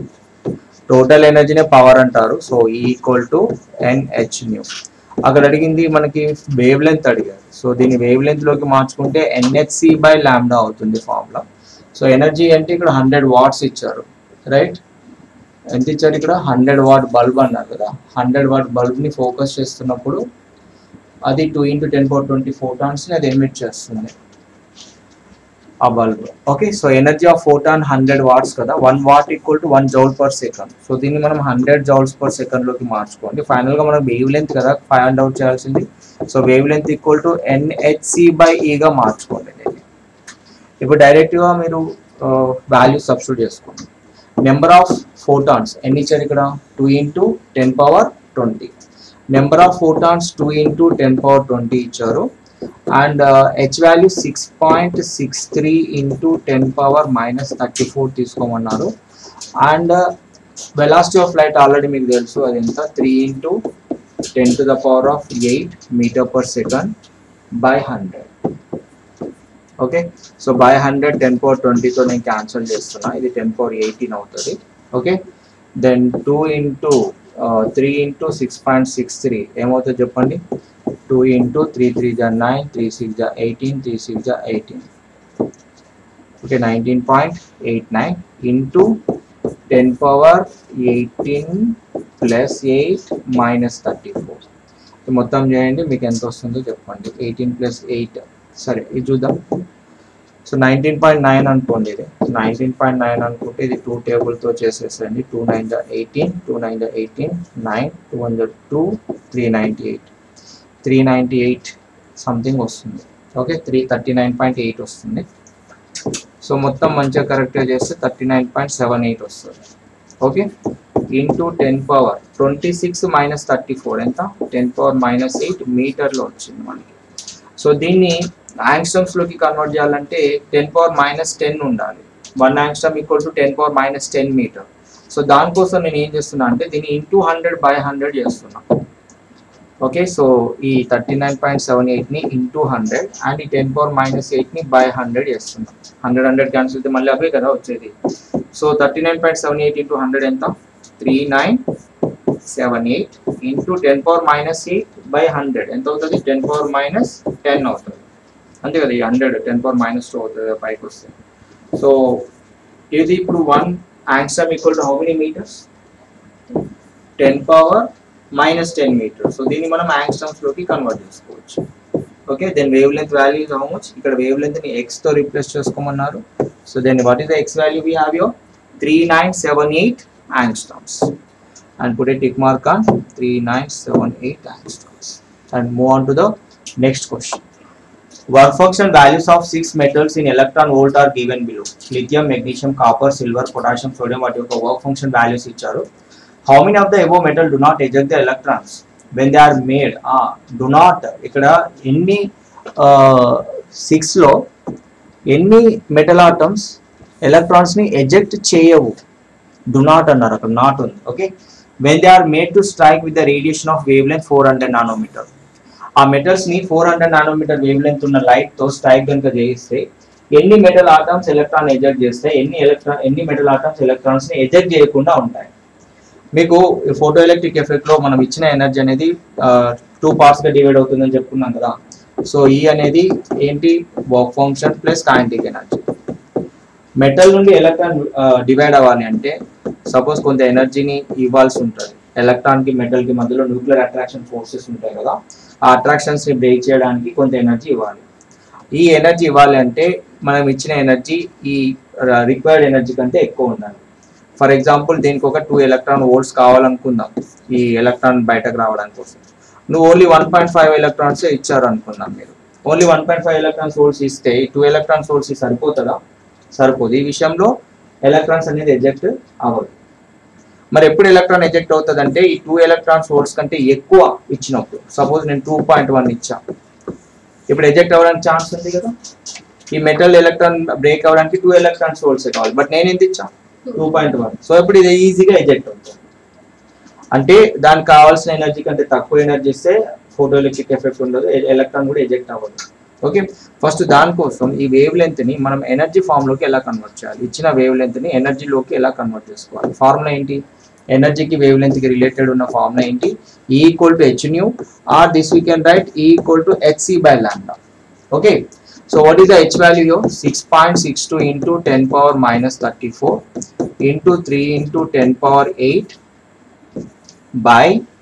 total ఎనర్జీనే power అంటారు so equal to N H nu అక్కడ అడిగింది మనకి wavelength అడిగారు సో దీన్ని వేవ్ లెంత్ లోకి మార్చుకుంటే ఎన్హెచ్సి బై ల్యాండా అవుతుంది ఫార్ములా సో ఎనర్జీ అంటే ఇక్కడ హండ్రెడ్ వాట్స్ ఇచ్చారు రైట్ ఎంత ఇచ్చారు ఇక్కడ హండ్రెడ్ వాట్ బల్బ్ అన్నారు కదా హండ్రెడ్ వాట్ బల్బ్ని ఫోకస్ చేస్తున్నప్పుడు అది two into ten power twenty ఫోటాన్స్ని అది ఎమిట్ చేస్తుంది ఆ bulb okay so energy of photon hundred watts కదా one watt equal to one joule per second so దీన్ని మనం హండ్రెడ్ జౌల్స్ పర్ సెకండ్ లోకి మార్చుకోండి ఫైనల్ గా మనం వేవ్ లెంత్ కదా ఫైండ్ అవుట్ చేయాల్సింది so wavelength equal to N H C by ఈగా మార్చుకోండి దీన్ని ఇప్పుడు డైరెక్ట్ గా మీరు వాల్యూ సబ్స్టిట్యూట్ చేసుకోండి నెంబర్ ఆఫ్ ఫోటాన్స్ ఎన్ని ఇచ్చారు ఇక్కడ two into ten power twenty number of photons two into ten power twenty ఇచ్చారు and H value six point six three into ten power minus thirty four తీసుకోమన్నారు and velocity of light already మీకు తెలుసు అది ఎంత three into ten to the power of eight metre per second by hundred okay so by hundred ten power ట్వంటీతో నేను cancel చేస్తున్నా ఇది ten power eighteen అవుతుంది okay then two into three into six point six three ఏమవుతుంది చెప్పండి two into three three జా nine three six జా eighteen three six జా eighteen okay nineteen point eight nine into ten power eighteen plus eight minus thirty four మొత్తం చేయండి మీకు ఎంత వస్తుందో చెప్పండి ఎయిటీన్ ప్లస్ ఎయిట్ సరే ఇది చూద్దాం సో నైన్టీన్ పాయింట్ నైన్ అనుకోండి ఇది నైన్టీన్ పాయింట్ నైన్ అనుకుంటే ఇది టూ టేబుల్తో చేసేసండి two nine the eighteen two nine the eighteen nine two hundred two three ninety eight three ninety eight something వస్తుంది okay three thirty nine point eight వస్తుంది so మొత్తం మంచిగా కరెక్ట్గా చేస్తే thirty nine point seven eight వస్తుంది okay into ten power twenty six minus thirty four ఎంత ten power minus eight మీటర్లో వచ్చింది మనకి సో దీన్ని angstrams లోకి కన్వర్ట్ చేయాలంటే టెన్ పవర్ మైనస్ టెన్ ఉండాలి one angstrom equal to ten power minus ten metre so దానికోసం నేను ఏం చేస్తున్నా అంటే దీన్ని ఇంటూ హండ్రెడ్ బై హండ్రెడ్ చేస్తున్నా ఓకే సో ఈ థర్టీ నైన్ పాయింట్ సెవెన్ ఎయిట్ని ఇంటూ హండ్రెడ్ అండ్ ఈ టెన్ పవర్ మైనస్ ఎయిట్ని బై హండ్రెడ్ చేస్తున్నాం హండ్రెడ్ హండ్రెడ్ క్యాన్సిల్ అయితే మళ్ళీ అవే కదా వచ్చేది so thirty nine point seven eight into hundred ఎంత three nine seven eight into ten power minus eight by hundred ఎంత అవుతుంది టెన్ పవర్ మైనస్ టెన్ అవుతుంది అంతే కదా ఈ hundred ten power minus two అవుతుంది కదా పైకి వస్తే సో ఇది ఇప్పుడు one angstrom equal to how many metres ten power minus ten metre so దీన్ని మనం యాంగ్స్టమ్స్ లోకి కన్వర్ట్ చేసుకోవచ్చు okay then wavelength value is how much ఇక్కడ వేవ్ లెంత్ ని ఎక్స్ తో రిప్లేస్ చేసుకోమన్నారు so then what is the X value we have your three nine seven eight angstroms and put a tick mark on 3978 angstroms and move on to the next question work function values of six metals in electron volt are given below lithium magnesium copper silver potassium sodium వాటి యొక్క work function values ఇచ్చారు how many of the above metal do not eject the electrons when they are made ah do not ఇక్కడ ఎన్ని six లో ఎన్ని metal atoms electrons ని eject చేయవు do not అన్నారు అక్కడ నాట్ ఉంది okay when they are made to strike with the radiation of wavelength four hundred nanometre ఆ మెటల్స్ ని four hundred nanometre wavelength ఉన్న లైట్ తో స్ట్రైక్ కనుక చేయిస్తే ఎన్ని మెటల్ ఆటమ్స్ ఎలక్ట్రాన్ ఎజెక్ట్ చేస్తే ఎన్ని ఎలక్ట్రాన్ ఎన్ని మెటల్ ఆటమ్స్ ఎలక్ట్రాన్స్ ని ఎజెక్ట్ చేయకుండా ఉంటాయి మీకు ఫోటో ఎలక్ట్రిక్ ఎఫెక్ట్ లో మనం ఇచ్చిన ఎనర్జీ అనేది టూ పార్ట్స్ గా డివైడ్ అవుతుందని చెప్పుకున్నాం కదా సో ఈ అనేది ఏంటి work function plus kinetic energy metal నుండి ఎలక్ట్రాన్ డివైడ్ అవ్వాలి అంటే సపోజ్ కొంత ఎనర్జీని ఇవ్వాల్సి ఉంటుంది ఎలక్ట్రాన్ కి మెటల్ కి మధ్యలో న్యూక్లియర్ అట్రాక్షన్ ఫోర్సెస్ ఉంటాయి కదా ఆ అట్రాక్షన్స్ ని బ్రేక్ చేయడానికి కొంత ఎనర్జీ ఇవ్వాలి ఈ ఎనర్జీ ఇవ్వాలి అంటే మనం ఇచ్చిన ఎనర్జీ ఈ రిక్వైర్డ్ ఎనర్జీ కంటే ఎక్కువ ఉండాలి ఫర్ ఎగ్జాంపుల్ దీనికి ఒక టూ ఎలక్ట్రాన్ వోల్ట్స్ కావాలనుకుందాం ఈ ఎలక్ట్రాన్ బయటకు రావడానికి కోసం నువ్వు only one point five electrons ఇచ్చారు అనుకుందాం మీరు only one point five electrons volts ఇస్తే ఈ టూ ఎలక్ట్రాన్స్ వోల్ట్స్ సరిపోతుందా సరిపోదు ఈ విషయంలో ఎలక్ట్రాన్స్ అనేది ఎజెక్ట్ అవ్వదు మరి ఎప్పుడు ఎలక్ట్రాన్ ఎజెక్ట్ అవుతుంది అంటే ఈ టూ ఎలక్ట్రాన్స్ వోల్ట్స్ కంటే ఎక్కువ ఇచ్చినప్పుడు సపోజ్ నేను టూ పాయింట్ వన్ ఇచ్చా ఇప్పుడు ఎజెక్ట్ అవ్వడానికి ఛాన్స్ ఉంది కదా ఈ మెటల్ ఎలక్ట్రాన్ బ్రేక్ అవ్వడానికి టూ ఎలక్ట్రాన్స్ వోల్ట్స్ కావాలి బట్ నేను ఎంత ఇచ్చా టూ పాయింట్ వన్ సో ఇప్పుడు ఇది ఈజీగా ఎజెక్ట్ అవుతుంది అంటే దానికి కావాల్సిన ఎనర్జీ కంటే తక్కువ ఎనర్జీ ఇస్తే ఫోటో ఎలక్ట్రిక్ ఎఫెక్ట్ ఉండదు ఎలక్ట్రాన్ కూడా ఎజెక్ట్ అవ్వదు ఓకే ఫస్ట్ దానికోసం ఈ వేవ్ లెంత్ ని మనం ఎనర్జీ ఫామ్ లోకి ఎలా కన్వర్ట్ చేయాలి ఇచ్చిన వేవ్ లెంత్ ని ఎనర్జీలోకి ఎలా కన్వర్ట్ చేసుకోవాలి ఫార్ములా ఏంటి ఎనర్జీకి వేవ్ లెంత్ కి రిలేటెడ్ ఉన్న ఫార్ములా ఏంటి equal to H nu or this we can write equal to H C by lambda okay so what is the H value six point six two into ten power minus thirty four into three into ten power eight by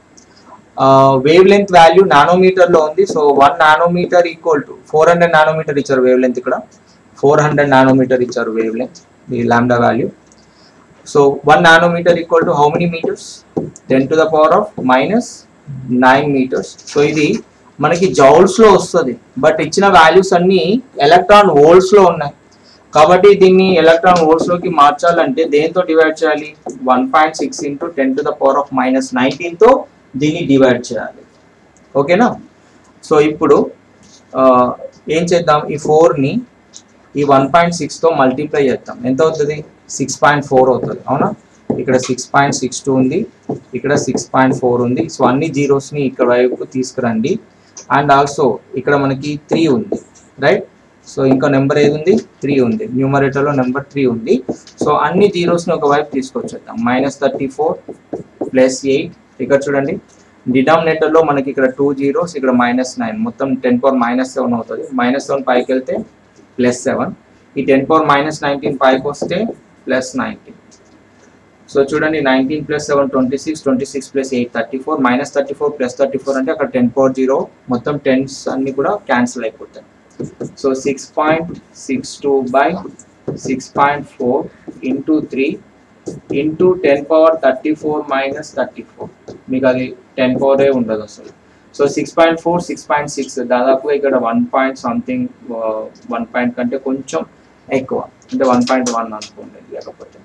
wavelength value nanometre లో ఉంది so one nanometre equal to four hundred nanometre ఇచ్చారు wavelength ఇక్కడ four hundred nanometre ఇచ్చారు wavelength ఈ lambda value so one nanometre equal to how many metres ten to the power of minus nine metres so ఇది మనకి joules లో వస్తుంది but ఇచ్చిన values అన్ని ఎలక్ట్రాన్ వోల్ట్స్ లో ఉన్నాయి కాబట్టి దీన్ని ఎలక్ట్రాన్ వోల్ట్స్ లోకి మార్చాలంటే దేంతో డివైడ్ చేయాలి one point six into ten to the power of minus nineteen తో దీన్ని డివైడ్ చేయాలి ఓకేనా సో ఇప్పుడు ఆ, ఏం చేద్దాం ఈ ఫోర్ని ఈ వన్ పాయింట్ సిక్స్తో మల్టిప్లై చేద్దాం ఎంత అవుతుంది సిక్స్ పాయింట్ ఫోర్ అవుతుంది అవునా ఇక్కడ సిక్స్ పాయింట్ సిక్స్ టూ ఉంది ఇక్కడ సిక్స్ పాయింట్ ఫోర్ ఉంది సో అన్ని జీరోస్ని ఇక్కడ వైపు తీసుకురండి అండ్ ఆల్సో ఇక్కడ మనకి త్రీ ఉంది రైట్ సో ఇంకా నెంబర్ ఏది ఉంది త్రీ ఉంది న్యూమరేటర్లో నెంబర్ త్రీ ఉంది సో అన్ని జీరోస్ని ఒక వైపు తీసుకొచ్చేద్దాం minus thirty four plus eight ఇక్కడ చూడండి డినామినేటర్ లో మనకి ఇక్కడ టూ జీరోస్ ఇక్కడ మైనస్ నైన్ మొత్తం టెన్ పవర్ మైనస్ సెవెన్ అవుతుంది మైనస్ సెవెన్ పైకి వెళ్తే ప్లస్ సెవెన్ ఈ టెన్ పవర్ మైనస్ నైన్టీన్ పైకి వస్తే ప్లస్ నైన్టీన్ సో చూడండి nineteen plus seven twenty six twenty six plus eight thirty four minus thirty four plus thirty four అంటే అక్కడ ten power zero మొత్తం tens అన్ని కూడా క్యాన్సిల్ అయిపోతాయి so six point six two by six point four into three into ten power thirty four minus thirty four మీకు అది ten పవరే ఉండదు అసలు so six point four six point six దాదాపుగా ఇక్కడ one point something one point కంటే కొంచెం ఎక్కువ అంటే వన్ పాయింట్ వన్ అనుకోండి లేకపోతే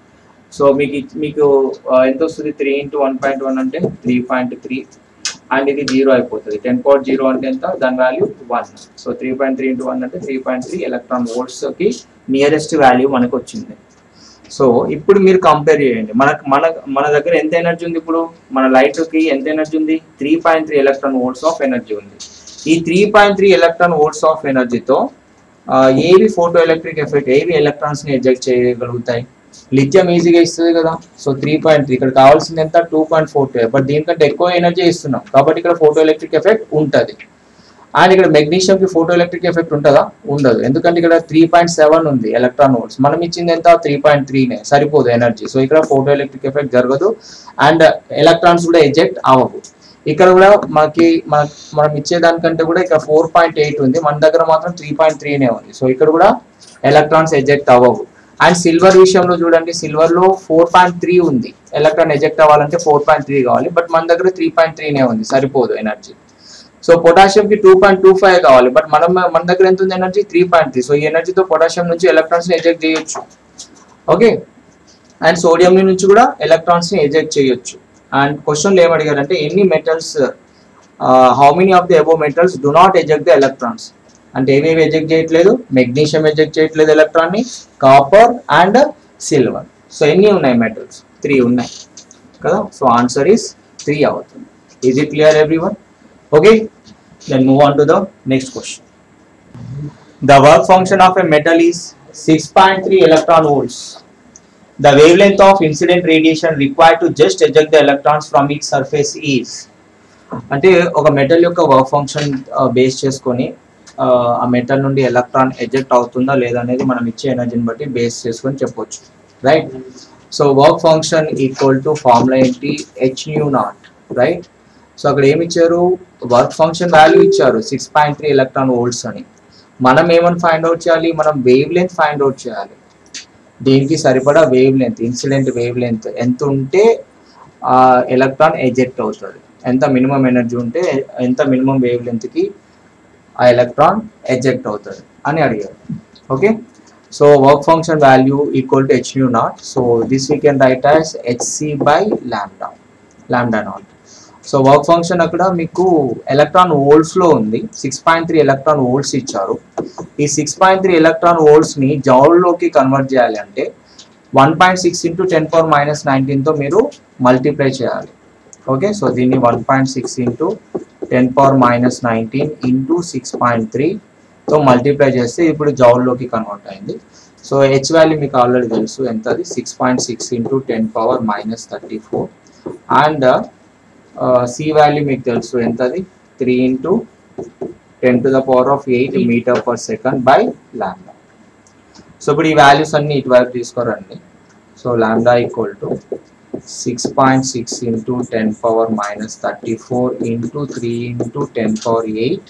సో మీకు ఇచ్- మీకు ఆ, ఎంత వస్తుంది three into one point one అంటే త్రీ పాయింట్ త్రీ అండ్ ఇది జీరో అయిపోతుంది టెన్ పవర్ జీరో అంటే ఎంత దాని value one so three point three into one అంటే త్రీ పాయింట్ త్రీ ఎలక్ట్రాన్ వోల్ట్స్కి నియరెస్ట్ వాల్యూ మనకు వచ్చింది సో ఇప్పుడు మీరు కంపేర్ చేయండి మనకు మన మన దగ్గర ఎంత ఎనర్జీ ఉంది ఇప్పుడు మన లైట్కి ఎంత ఎనర్జీ ఉంది three point three electron volts of energy ఉంది ఈ three point three electron volts of ఎనర్జీతో ఏవి ఫోటో ఎలక్ట్రిక్ ఎఫెక్ట్ ఏవి ఎలక్ట్రాన్స్ ని ఎజెక్ట్ చేయగలుగుతాయి లిథియం ఈజీగా ఇస్తుంది కదా సో త్రీ పాయింట్ త్రీ ఇక్కడ కావాల్సింది ఎంత two point four two but దీనికంటే ఎక్కువ ఎనర్జీ ఇస్తున్నాం కాబట్టి ఇక్కడ ఫోటో ఎలక్ట్రిక్ ఎఫెక్ట్ ఉంటుంది అండ్ ఇక్కడ మెగ్నీషియం కి ఫోటో ఎలక్ట్రిక్ ఎఫెక్ట్ ఉంటుందా ఉండదు ఎందుకంటే ఇక్కడ త్రీ పాయింట్ సెవెన్ ఉంది ఎలక్ట్రాన్ వోల్ట్స్ మనం ఇచ్చింది ఎంత త్రీ పాయింట్ త్రీనే సరిపోదు ఎనర్జీ సో ఇక్కడ ఫోటో ఎలక్ట్రిక్ ఎఫెక్ట్ జరగదు అండ్ ఎలక్ట్రాన్స్ కూడా ఎజెక్ట్ అవ్వవు ఇక్కడ కూడా మనకి మన మనం ఇచ్చేదానికంటే కూడా ఇక్కడ ఫోర్ పాయింట్ ఎయిట్ ఉంది మన దగ్గర మాత్రం త్రీ పాయింట్ త్రీనే ఉంది సో ఇక్కడ కూడా ఎలక్ట్రాన్స్ ఎజెక్ట్ అవ్వవు అండ్ సిల్వర్ విషయంలో చూడండి సిల్వర్ లో ఫోర్ పాయింట్ త్రీ ఉంది ఎలక్ట్రాన్ ఎజెక్ట్ అవ్వాలంటే ఫోర్ పాయింట్ త్రీ కావాలి బట్ మన దగ్గర త్రీ పాయింట్ త్రీనే ఉంది సరిపోదు ఎనర్జీ సో పొటాషియం కి టూ పాయింట్ టూ ఫైవ్ కావాలి బట్ మనం మన దగ్గర ఎంత ఉంది energy three point three so ఈ ఎనర్జీతో పొటాషియం నుంచి ఎలక్ట్రాన్స్ ని ఎజెక్ట్ చేయొచ్చు ఓకే అండ్ సోడియం నుంచి కూడా ఎలక్ట్రాన్స్ ని ఎజెక్ట్ చేయొచ్చు అండ్ క్వశ్చన్లు ఏం అడిగారంటే ఎన్ని metals how many of the above metals do not eject the electrons అంటే ఏవేవి ఎజెక్ట్ చేయట్లేదు మెగ్నీషియం ఎజెక్ట్ చేయట్లేదు ఎలక్ట్రాన్ ని కాపర్ అండ్ సిల్వర్ సో ఎన్ని ఉన్నాయి మెటల్స్ త్రీ ఉన్నాయి కదా సో ఆన్సర్ ఈస్ త్రీ అవుతుంది is it clear everyone okay then move on to the next question the work function of a metal is six point three electron volts The wavelength of incident radiation required to just eject the electrons from its surface is అంటే ఒక metal యొక్క work function base చేసుకొని ఆ, ఆ metal నుండి electron eject అవుతుందా లేదా అనేది మనం ఇచ్చే ఎనర్జీని బట్టి బేస్ చేసుకొని చెప్పొచ్చు right so work function equal to formula ఏంటి h nu naught right so అక్కడ ఏమి ఇచ్చారు వర్క్ ఫంక్షన్ వాల్యూ ఇచ్చారు six point three electron volts అని మనం ఏమని ఫైండ్ అవుట్ చేయాలి మనం వేవ్ లెంత్ ఫైండ్ అవుట్ చేయాలి దీనికి సరిపడా wavelength incident wavelength ఎంత ఉంటే ఆ ఎలక్ట్రాన్ ఎజెక్ట్ అవుతుంది ఎంత మినిమం ఎనర్జీ ఉంటే ఎంత మినిమం వేవ్ లెంత్కి ఆ ఎలక్ట్రాన్ ఎజెక్ట్ అవుతుంది అని అడిగారు okay so work function value equal to H nu naught so this we can write as h c by lambda lambda not so work function అక్కడ మీకు ఎలక్ట్రాన్ వోల్ట్స్ లో ఉంది six point three electron volts ఇచ్చారు ఈ six point three electron volts ని joule లోకి convert చేయాలి అంటే one point six into ten power minus తో మీరు మల్టిప్లై చేయాలి ఓకే సో దీన్ని one point six into ten power minus nineteen into six point త్రీతో మల్టిప్లై చేస్తే ఇప్పుడు జౌల్లోకి కన్వర్ట్ అయింది సో హెచ్ వాల్యూ మీకు ఆల్రెడీ తెలుసు ఎంత అది six point six into ten power minus thirty four and c value మీకు తెలుసు ఎంత అది three into ten to the power of eight metre per second by lambda so ఇప్పుడు ఈ వాల్యూస్ అన్ని ఇటువైపు తీసుకోరండి so lambda equal to six point six into ten power minus thirty four into three into ten power eight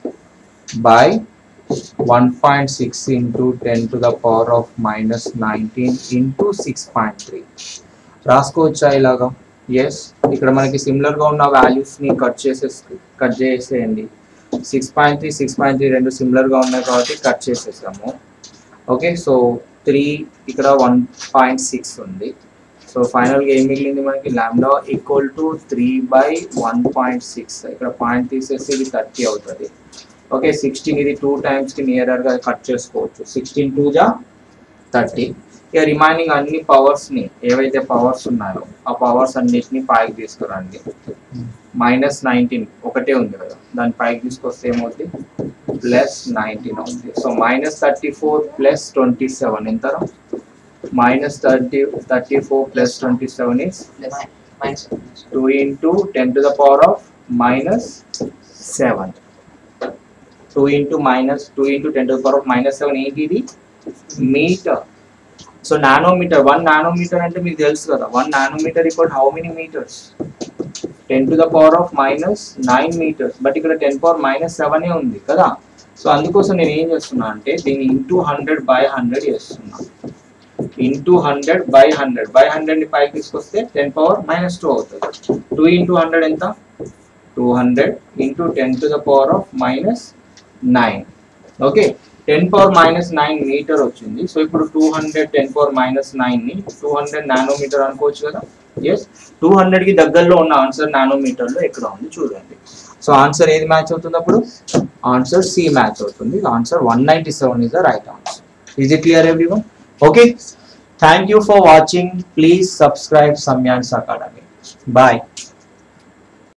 by one point six into ten to the power of minus nineteen into six point three రాసుకోవచ్చా ఇలాగా yes ఇక్కడ మనకి similar గా ఉన్న values ని cut చేసే cut చేసేయండి six point three six point three రెండు సిమిలర్ గా ఉన్నాయి కాబట్టి కట్ చేసేసాము ఓకే సో త్రీ ఇక్కడ వన్ పాయింట్ సిక్స్ ఉంది సో ఫైనల్ గా ఏం మిగిలింది మనకి lambda equal to three by one point six ఇక్కడ పాయింట్ తీసేసి ఇది థర్టీ అవుతుంది ఓకే సిక్స్టీన్ ఇది టూ టైమ్స్ కి నియరర్ గా కట్ చేసుకోవచ్చు సిక్స్టీన్ టూ జా థర్టీ ఇక రిమైనింగ్ అన్ని పవర్స్ ని ఏవైతే పవర్స్ ఉన్నాయో ఆ పవర్స్ అన్నిటిని పైకి తీసుకురండి మైనస్ నైన్టీన్ ఒకటే ఉంది కదా దాని పైకి తీసుకొస్తే ఏమవుతుంది ప్లస్ నైన్టీన్ అవుతుంది so minus thirty four plus twenty seven ఎంత minus thirty thirty four plus twenty seven is minus two into ten to the power of minus seven two into minus two into ten to the power of minus seven ఏంటి ఇది meter so nanometer one nanometer అంటే మీకు తెలుసు కదా one nanometre equal how many metres ten to the power of minus nine metres but ఇక్కడ ten power minus సెవెనే ఉంది కదా సో అందుకోసం నేను ఏం చేస్తున్నా అంటే దీన్ని ఇంటూ హండ్రెడ్ బై హండ్రెడ్ చేస్తున్నా into hundred by hundred by hundred ని పైకి తీసుకొస్తే టెన్ పవర్ మైనస్ టూ అవుతుంది టూ ఇంటూ హండ్రెడ్ ఎంత two hundred into ten to the power of minus nine okay ten power minus nine meter వచ్చింది so ఇప్పుడు two hundred ten power minus nine ని two hundred nanometer అనుకోవచ్చు కదా yes two hundred కి దగ్గరలో ఉన్న answer nanometre లో ఎక్కడ ఉంది చూడండి సో ఆన్సర్ ఏది మ్యాచ్ అవుతుంది అప్పుడు ఆన్సర్ సి మ్యాచ్ అవుతుంది answer one ninety seven is the right answer is it clear everyone okay thank you for watching please subscribe సమ్యాన్స్ అకాడమీ బాయ్